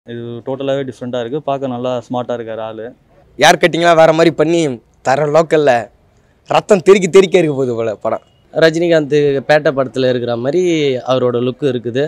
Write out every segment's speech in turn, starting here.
இது டோட்டலாகவே டிஃப்ரெண்ட்டாக இருக்குது பார்க்க நல்லா ஸ்மார்ட்டாக இருக்கார் ஆள் யார் கட்டிங்லாம் வேறு மாதிரி பண்ணி தர லோக்கலில் ரத்தம் தெறிக்க தெறிக்க இருக்க போகுது போல படம் ரஜினிகாந்த் பேட்டை படத்தில் இருக்கிற மாதிரி அவரோட லுக்கு இருக்குது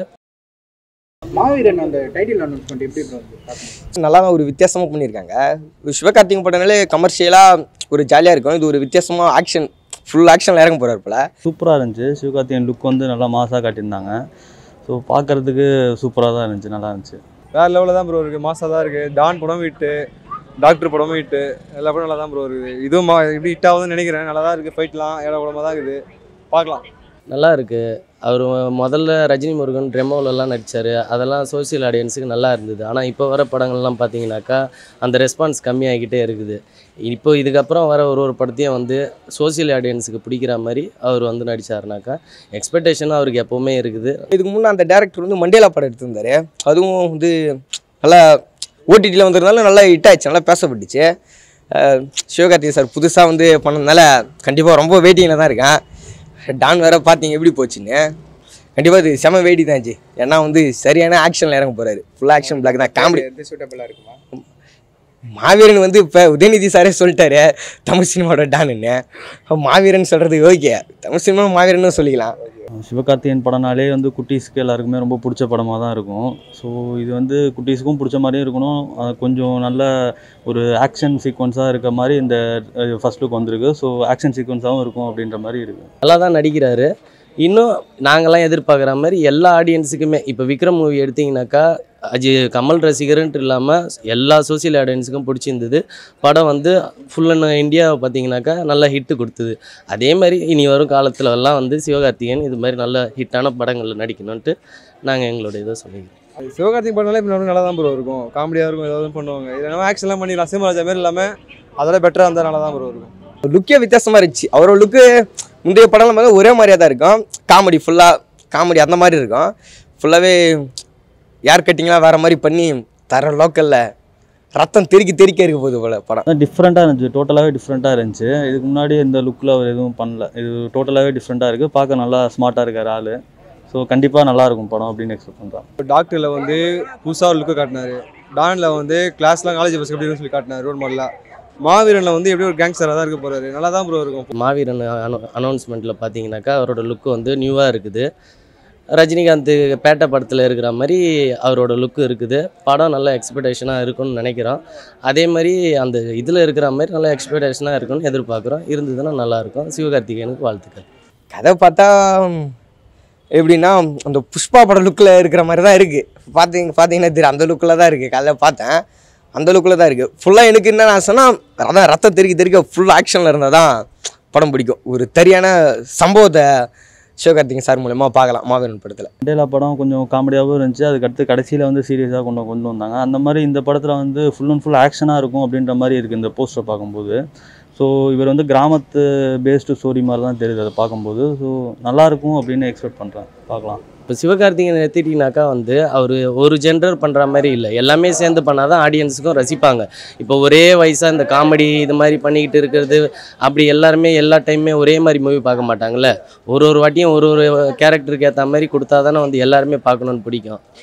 மாவீரன் அந்த டைட்டில் அனௌன்ஸ்மெண்ட் எப்படி bro இருக்கு பார்க்கணும் நல்லா தான் ஒரு வித்தியாசமாக பண்ணியிருக்காங்க ஒரு சிவகார்த்திகை படம்னாலே கமர்ஷியலாக ஒரு ஜாலியாக இருக்கும் இது ஒரு வித்தியாசமாக ஆக்ஷன் ஃபுல் ஆக்ஷனில் இறங்க போகிறார் போல சூப்பராக இருந்துச்சு சிவகார்த்திகேயன் லுக் வந்து நல்லா மாசாக காட்டியிருந்தாங்க ஸோ பார்க்குறதுக்கு சூப்பராக தான் இருந்துச்சு நல்லா இருந்துச்சு வேற லெவலில் தான் ப்ரோ இருக்குது மாசாக தான் இருக்குது டான் படம் விட்டு டாக்டர் படமும் விட்டு எல்லா படம் நல்லா தான் ப்ரோ இருக்குது இதுவும் மா இப்படி ஹிட் ஆகுதுன்னு நினைக்கிறேன் நல்லா தான் இருக்குது ஃபைட்லாம் ஏழை படமாக தான் இருக்குது பார்க்கலாம் நல்லா இருக்குது அவர் முதல்ல ரஜினி முருகன் ரெமோலெல்லாம் நடித்தார் அதெல்லாம் சோஷியல் ஆடியன்ஸுக்கு நல்லா இருந்தது ஆனால் இப்போ வர படங்கள்லாம் பார்த்தீங்கன்னாக்கா அந்த ரெஸ்பான்ஸ் கம்மியாகிக்கிட்டே இருக்குது இப்போ இதுக்கப்புறம் வர ஒரு ஒரு படத்தையும் வந்து சோஷியல் ஆடியன்ஸுக்கு பிடிக்கிற மாதிரி அவர் வந்து நடித்தாருனாக்கா எக்ஸ்பெக்டேஷன் அவருக்கு எப்போவுமே இருக்குது இதுக்கு முன்னே அந்த டேரக்டர் வந்து மண்டேலா படம் எடுத்திருந்தாரு அதுவும் வந்து நல்லா ஓடிடியில் வந்ததுனால நல்லா ஹிட் ஆயிடுச்சு நல்லா பேசப்பட்டுச்சு அஹ் சிவகார்த்திகேயன் சார் புதுசாக வந்து பண்ணதுனால கண்டிப்பாக ரொம்ப வெயிட்டிங்கில் தான் இருக்கேன் டான் வேற பார்த்தீங்க எப்படி போச்சுன்னு கண்டிப்பாக இது செம வெயிட்டி தான் ஜி ஏன்னா வந்து சரியான ஆக்ஷனில் இறங்க போகிறாரு ஃபுல் ஆக்ஷன் பிளாக் தான் காமெடி எது சூட்டபிளாக இருக்குமா மாவீரன் வந்து இப்போ உதயநிதி சாரே சொல்லிட்டாரு தமிழ் சினிமாவோட டானுன்னு மாவீரன் சொல்கிறது ஓகே தமிழ் சினிமா மாவீரன்னு சொல்லிக்கலாம் சிவகார்த்திகேயன் படம்னாலே வந்து குட்டீஸ்க்கு எல்லாருக்குமே ரொம்ப பிடிச்ச படமாக தான் இருக்கும் ஸோ இது வந்து குட்டீஸுக்கும் பிடிச்ச மாதிரியும் இருக்கணும் அஹ் கொஞ்சம் நல்ல ஒரு ஆக்ஷன் சீக்வன்ஸாக இருக்க மாதிரி இந்த ஃபர்ஸ்ட் லுக் வந்திருக்கு ஸோ ஆக்ஷன் சீக்வன்ஸாகவும் இருக்கும் அப்படின்ற மாதிரி இருக்குது நல்லா தான் நடிக்கிறாரு இன்னும் நாங்களாம் எதிர்பார்க்குற மாதிரி எல்லா ஆடியன்ஸுக்குமே இப்போ விக்ரம் மூவி எடுத்தீங்கன்னாக்கா அஜி கமல் ரசிகர்ன்ட்டு இல்லாமல் எல்லா சோசியல் ஆடியன்ஸுக்கும் பிடிச்சிருந்தது படம் வந்து ஃபுல் அண்ட் இந்தியாவை பார்த்தீங்கன்னாக்கா நல்ல ஹிட்டு கொடுத்தது அதே மாதிரி இனி வரும் காலத்துல எல்லாம் வந்து சிவகார்த்திகேயன் இது மாதிரி நல்ல ஹிட்டான படங்களில் நடிக்கணும்ன்ட்டு நாங்கள் எங்களோட இதை சொல்லிக்கிறோம் அது சிவகார்த்திகை படம்னாலே இப்போ நல்லா தான் ப்ரோ இருக்கும் காமெடியாக இருக்கும் ஏதாவது பண்ணுவாங்க இது நம்ம ஆக்ஷன்லாம் பண்ணிடலாம் சிம்மராஜா மாதிரி இல்லாமல் அதோட பெட்டராக இருந்தால் நல்லா தான் ப்ரோ இருக்கும் லுக்கே வித்தியாசமாக இருந்துச்சு அவரோட லுக்கு முந்தைய படம்லாம் பார்த்தா ஒரே மாதிரியாக தான் இருக்கும் காமெடி ஃபுல்லாக காமெடி அந்த மாதிரி இருக்கும் ஃபுல்லாகவே யார் கட்டிங்லாம் வேறு மாதிரி பண்ணி தர லோக்கலில் ரத்தம் தெறிக்க தெறிக்க இருக்க போகுது போல படம் டிஃப்ரெண்ட்டாக இருந்துச்சு டோட்டலாகவே டிஃப்ரெண்ட்டாக இருந்துச்சு இதுக்கு முன்னாடி இந்த லுக்கில் அவர் எதுவும் பண்ணல இது டோட்டலாகவே டிஃப்ரெண்ட்டாக இருக்குது பார்க்க நல்லா ஸ்மார்ட்டாக இருக்கார் ஆள் ஸோ கண்டிப்பாக நல்லா இருக்கும் படம் அப்படின்னு எக்ஸ்பெக்ட் பண்ணுறேன் இப்போ டாக்டரில் வந்து புதுசாக ஒரு லுக்கு காட்டினாரு டானில் வந்து கிளாஸ்லாம் காலேஜ் பஸ் எப்படி இருக்குன்னு சொல்லி காட்டினாரு ரோல் மாடலாக மாவீரனில் வந்து எப்படி ஒரு கேங்ஸ்டராக தான் இருக்க போகிறாரு நல்லா தான் ப்ரோ இருக்கும் மாவீரன் அனௌ அனௌன்ஸ்மெண்ட்டில் பார்த்தீங்கன்னாக்கா அவரோட லுக்கு வந்து நியூவாக இருக்குது ரஜினிகாந்த் பேட்டை படத்தில் இருக்கிற மாதிரி அவரோட லுக்கு இருக்குது படம் நல்ல எக்ஸ்பெக்டேஷனாக இருக்கும்னு நினைக்கிறோம் அதே மாதிரி அந்த இதில் இருக்கிற மாதிரி நல்ல எக்ஸ்பெக்டேஷனாக இருக்கும்னு எதிர்பார்க்குறோம் இருந்ததுன்னா நல்லாயிருக்கும் சிவகார்த்திகேயனுக்கு வாழ்த்துக்கள் கதை பார்த்தா எப்படின்னா அந்த புஷ்பா பட லுக்கில் இருக்கிற மாதிரி தான் இருக்குது பார்த்தீங்க பார்த்தீங்கன்னா தெரியும் அந்த லுக்கில் தான் இருக்குது காலைல பார்த்தேன் அந்த லுக்கில் தான் இருக்குது ஃபுல்லாக எனக்கு என்ன ஆசைன்னா அதான் ரத்தம் தெறிக்க தெறிக்க ஃபுல் ஆக்ஷனில் இருந்தால் தான் படம் பிடிக்கும் ஒரு சரியான சம்பவத்தை சிவகார்த்திகேயன் சார் மூலயமா பார்க்கலாம் மாவீரன் படத்தில் மண்டேலா படம் கொஞ்சம் காமெடியாகவும் இருந்துச்சு அதுக்கடுத்து கடைசியில் வந்து சீரியஸாக கொண்டு கொண்டு வந்தாங்க அந்த மாதிரி இந்த படத்தில் வந்து ஃபுல் அண்ட் ஃபுல் ஆக்ஷனாக இருக்கும் அப்படின்ற மாதிரி இருக்குது இந்த போஸ்டரை பார்க்கும்போது ஸோ இவர் வந்து கிராமத்து பேஸ்டு ஸ்டோரி மாதிரி தான் தெரியுது அதை பார்க்கும்போது ஸோ நல்லாயிருக்கும் அப்படின்னு எக்ஸ்பெக்ட் பண்ணுறேன் பார்க்கலாம் இப்போ சிவகார்த்திகேயன் எடுத்துட்டிங்கனாக்கா வந்து அவர் ஒரு ஜென்டர் பண்ணுற மாதிரி இல்லை எல்லாமே சேர்ந்து பண்ணால் தான் ஆடியன்ஸுக்கும் ரசிப்பாங்க இப்போ ஒரே வயசாக இந்த காமெடி இது மாதிரி பண்ணிக்கிட்டு இருக்கிறது அப்படி எல்லாருமே எல்லா டைமே ஒரே மாதிரி மூவி பார்க்க மாட்டாங்கல்ல ஒரு ஒரு வாட்டியும் ஒரு ஒரு கேரக்டருக்கு ஏற்ற மாதிரி கொடுத்தா தானே வந்து எல்லாருமே பார்க்கணுன்னு பிடிக்கும்